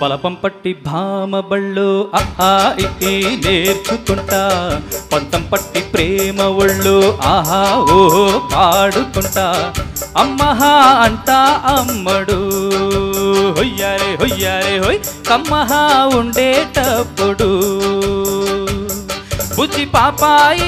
బలపం పట్టి భామ బళ్ళు ఆహా ఈ ఈ నేర్చుకుంటా పంతం పట్టి ప్రేమ ఒళ్ళు ఆహా ఓహో పాడుకుంటా అమ్మహా అంటా అమ్మడు హొయ్యారే హొయ్యారే హొయ్ కమ్మహా ఉండేటప్పుడు బుజ్జి పాపాయి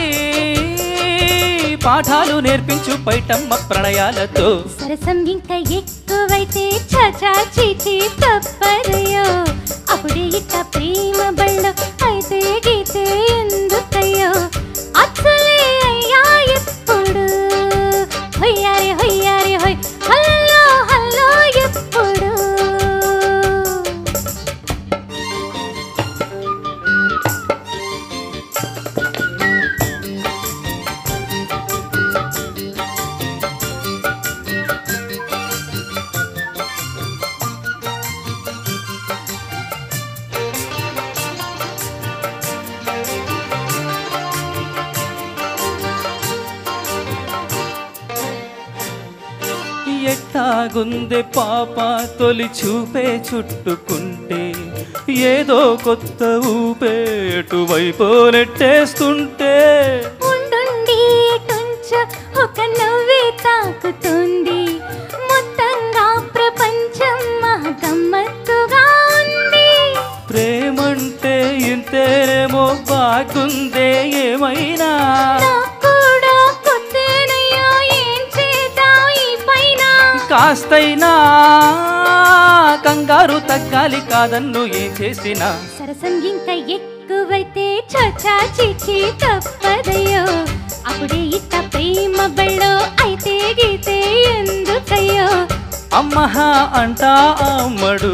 పాఠాలు నేర్పించు పైటమ్మ ప్రణయాలతో సరసం ఇంకా ఎక్కువైతే చచా చీచి తప్పదయ్యో అప్పుడే ఇక ప్రేమ బళ్ళ అయితే గీతే ఎందుకయ్యో అసలే అయ్యా ఎప్పుడు హొయ్యారే హొయ్యారే హొయ్ హల్లో హల్లో ఎప్పుడు ఎట్టాగుందే పాప తొలి చూపే చుట్టుకుంటే ఏదో కొత్త ఊపేటు వైపు నెట్టేస్తుంటే ఉండుండి కొంచెం ఒక నవ్వే తాకుతుంది మొత్తంగా ప్రపంచం మహా గమ్మత్తుగా ఉంది ప్రేమంటే ఇంతేనేమో బాగుందే ఏమైనా నాకు కూడా కొత్తేనయ్యా ఏం చేద్దాం ఈ పైన కాస్తైనా కంగారు తగ్గాలి కాదన్ను ఏం చేసినా సరసం ఇంకా ఎక్కువైతే చచా చీచి తప్పదయ్యో అప్పుడే ఇట్ట ప్రేమ బళ్ళో అయితే గీతే ఎందుకయ్యో అమ్మహా అంటా అమ్మడు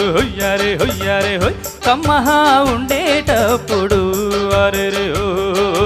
హొయ్యారే హొయ్యారే హొయ్ కమ్మహా ఉండేటప్పుడు అరే ఓ